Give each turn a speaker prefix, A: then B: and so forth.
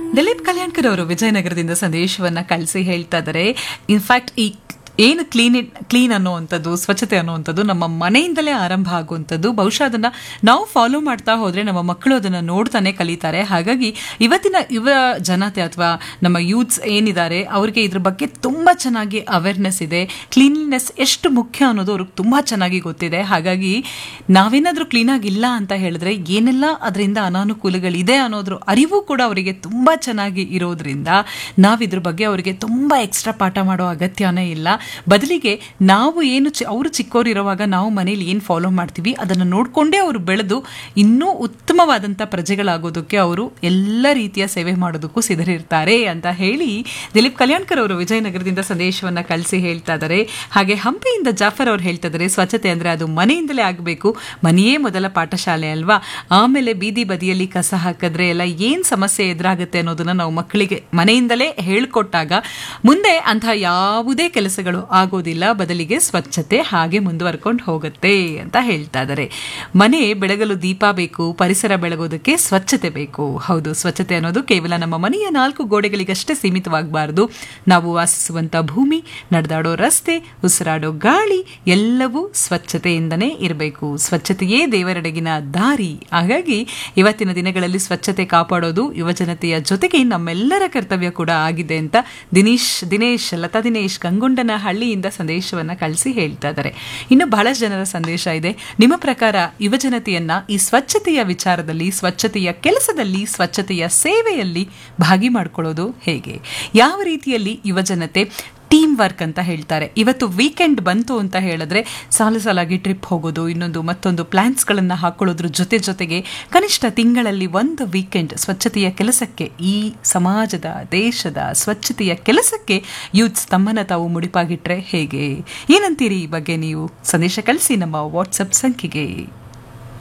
A: ದಿಲೀಪ್ ಕಲ್ಯಾಣ್ಕರ್ ಅವರು ವಿಜಯನಗರದಿಂದ ಸಂದೇಶವನ್ನ ಕಳಿಸಿ ಹೇಳ್ತಾ ಇದ್ದಾರೆ ಇನ್ಫ್ಯಾಕ್ಟ್ ಈ ಏನು ಕ್ಲೀನ್ ಕ್ಲೀನ್ ಅನ್ನುವಂಥದ್ದು ಸ್ವಚ್ಛತೆ ಅನ್ನುವಂಥದ್ದು ನಮ್ಮ ಮನೆಯಿಂದಲೇ ಆರಂಭ ಆಗುವಂಥದ್ದು ಬಹುಶಃ ಅದನ್ನ ನಾವು ಫಾಲೋ ಮಾಡ್ತಾ ಹೋದ್ರೆ ನಮ್ಮ ಮಕ್ಕಳು ಅದನ್ನ ನೋಡ್ತಾನೆ ಕಲಿತಾರೆ ಹಾಗಾಗಿ ಇವತ್ತಿನ ಯುವ ಜನತೆ ಅಥವಾ ನಮ್ಮ ಯೂತ್ಸ್ ಏನಿದ್ದಾರೆ ಅವ್ರಿಗೆ ಇದ್ರ ಬಗ್ಗೆ ತುಂಬಾ ಚೆನ್ನಾಗಿ ಅವೇರ್ನೆಸ್ ಇದೆ ಕ್ಲೀನ್ಲಿನೆಸ್ ಎಷ್ಟು ಮುಖ್ಯ ಅನ್ನೋದು ಅವ್ರಿಗೆ ತುಂಬಾ ಚೆನ್ನಾಗಿ ಗೊತ್ತಿದೆ ಹಾಗಾಗಿ ನಾವೇನಾದ್ರೂ ಕ್ಲೀನ್ ಆಗಿಲ್ಲ ಅಂತ ಹೇಳಿದ್ರೆ ಏನೆಲ್ಲ ಅದರಿಂದ ಅನಾನುಕೂಲಗಳಿದೆ ಅನ್ನೋದ್ರ ಅರಿವು ಕೂಡ ಅವರಿಗೆ ತುಂಬಾ ಚೆನ್ನಾಗಿ ಇರೋದ್ರಿಂದ ನಾವು ಇದ್ರ ಬಗ್ಗೆ ಅವರಿಗೆ ತುಂಬಾ ಎಕ್ಸ್ಟ್ರಾ ಪಾಠ ಮಾಡೋ ಅಗತ್ಯನೇ ಇಲ್ಲ ಬದಲಿಗೆ ನಾವು ಏನು ಚಿ ಅವರು ಚಿಕ್ಕವರಿರುವಾಗ ನಾವು ಮನೇಲಿ ಏನು ಫಾಲೋ ಮಾಡ್ತೀವಿ ಅದನ್ನು ನೋಡಿಕೊಂಡೇ ಅವರು ಬೆಳೆದು ಇನ್ನೂ ಉತ್ತಮವಾದಂಥ ಪ್ರಜೆಗಳಾಗೋದಕ್ಕೆ ಅವರು ಎಲ್ಲ ರೀತಿಯ ಸೇವೆ ಮಾಡೋದಕ್ಕೂ ಸಿದ್ಧರಿರ್ತಾರೆ ಅಂತ ಹೇಳಿ ದಿಲೀಪ್ ಕಲ್ಯಾಣ್ಕರ್ ಅವರು ವಿಜಯನಗರದಿಂದ ಸಂದೇಶವನ್ನ ಕಳಿಸಿ ಹೇಳ್ತಾ ಇದ್ದಾರೆ ಹಾಗೆ ಹಂಪಿಯಿಂದ ಜಾಫರ್ ಅವ್ರು ಹೇಳ್ತಾ ಇದ್ದಾರೆ ಸ್ವಚ್ಛತೆ ಅಂದ್ರೆ ಅದು ಮನೆಯಿಂದಲೇ ಆಗಬೇಕು ಮನೆಯೇ ಮೊದಲ ಪಾಠಶಾಲೆ ಅಲ್ವಾ ಆಮೇಲೆ ಬೀದಿ ಬದಿಯಲ್ಲಿ ಕಸ ಹಾಕಿದ್ರೆ ಎಲ್ಲ ಏನ್ ಸಮಸ್ಯೆ ಎದುರಾಗುತ್ತೆ ಅನ್ನೋದನ್ನ ನಾವು ಮಕ್ಕಳಿಗೆ ಮನೆಯಿಂದಲೇ ಹೇಳ್ಕೊಟ್ಟಾಗ ಮುಂದೆ ಅಂತಹ ಯಾವುದೇ ಕೆಲಸಗಳು ಆಗೋದಿಲ್ಲ ಬದಲಿಗೆ ಸ್ವಚ್ಛತೆ ಹಾಗೆ ಮುಂದುವರ್ಕೊಂಡು ಹೋಗುತ್ತೆ ಅಂತ ಹೇಳ್ತಾ ಇದ್ದಾರೆ ಮನೆ ಬೆಳಗಲು ದೀಪ ಬೇಕು ಪರಿಸರ ಬೆಳಗೋದಕ್ಕೆ ಸ್ವಚ್ಛತೆ ಬೇಕು ಹೌದು ಸ್ವಚ್ಛತೆ ಅನ್ನೋದು ಕೇವಲ ನಮ್ಮ ಮನೆಯ ನಾಲ್ಕು ಗೋಡೆಗಳಿಗಷ್ಟೇ ಸೀಮಿತವಾಗಬಾರದು ನಾವು ವಾಸಿಸುವಂತ ಭೂಮಿ ನಡೆದಾಡೋ ರಸ್ತೆ ಉಸಿರಾಡೋ ಗಾಳಿ ಎಲ್ಲವೂ ಸ್ವಚ್ಛತೆಯಿಂದನೇ ಇರಬೇಕು ಸ್ವಚ್ಛತೆಯೇ ದೇವರೆಡೆಗಿನ ದಾರಿ ಹಾಗಾಗಿ ಇವತ್ತಿನ ದಿನಗಳಲ್ಲಿ ಸ್ವಚ್ಛತೆ ಕಾಪಾಡೋದು ಯುವಜನತೆಯ ಜೊತೆಗೆ ನಮ್ಮೆಲ್ಲರ ಕರ್ತವ್ಯ ಕೂಡ ಆಗಿದೆ ಅಂತ ದಿನೇಶ್ ದಿನೇಶ್ ಲತಾ ದಿನೇಶ್ ಗಂಗೊಂಡನ ಹಳ್ಳಿಯಿಂದ ಸಂದೇಶವನ್ನ ಕಳಿಸಿ ಹೇಳ್ತಾ ಇದ್ದಾರೆ ಇನ್ನು ಬಹಳಷ್ಟು ಜನರ ಸಂದೇಶ ಇದೆ ನಿಮ್ಮ ಪ್ರಕಾರ ಯುವಜನತೆಯನ್ನ ಈ ಸ್ವಚ್ಛತೆಯ ವಿಚಾರದಲ್ಲಿ ಸ್ವಚ್ಛತೆಯ ಕೆಲಸದಲ್ಲಿ ಸ್ವಚ್ಛತೆಯ ಸೇವೆಯಲ್ಲಿ ಭಾಗಿ ಮಾಡ್ಕೊಳ್ಳೋದು ಹೇಗೆ ಯಾವ ರೀತಿಯಲ್ಲಿ ಯುವಜನತೆ ಟೀಮ್ ವರ್ಕ್ ಅಂತ ಹೇಳ್ತಾರೆ ಇವತ್ತು ವೀಕೆಂಡ್ ಬಂತು ಅಂತ ಹೇಳಿದ್ರೆ ಸಾಲು ಸಾಲಾಗಿ ಟ್ರಿಪ್ ಹೋಗೋದು ಇನ್ನೊಂದು ಮತ್ತೊಂದು ಪ್ಲಾನ್ಸ್ಗಳನ್ನು ಹಾಕೊಳ್ಳೋದ್ರ ಜೊತೆ ಜೊತೆಗೆ ಕನಿಷ್ಠ ತಿಂಗಳಲ್ಲಿ ಒಂದು ವೀಕೆಂಡ್ ಸ್ವಚ್ಛತೆಯ ಕೆಲಸಕ್ಕೆ ಈ ಸಮಾಜದ ದೇಶದ ಸ್ವಚ್ಛತೆಯ ಕೆಲಸಕ್ಕೆ ಯೂತ್ಸ್ ತಮ್ಮನ್ನ ತಾವು ಮುಡಿಪಾಗಿಟ್ರೆ ಹೇಗೆ ಏನಂತೀರಿ ಈ ಬಗ್ಗೆ ನೀವು ಸಂದೇಶ ಕಳಿಸಿ ನಮ್ಮ ವಾಟ್ಸಪ್ ಸಂಖ್ಯೆಗೆ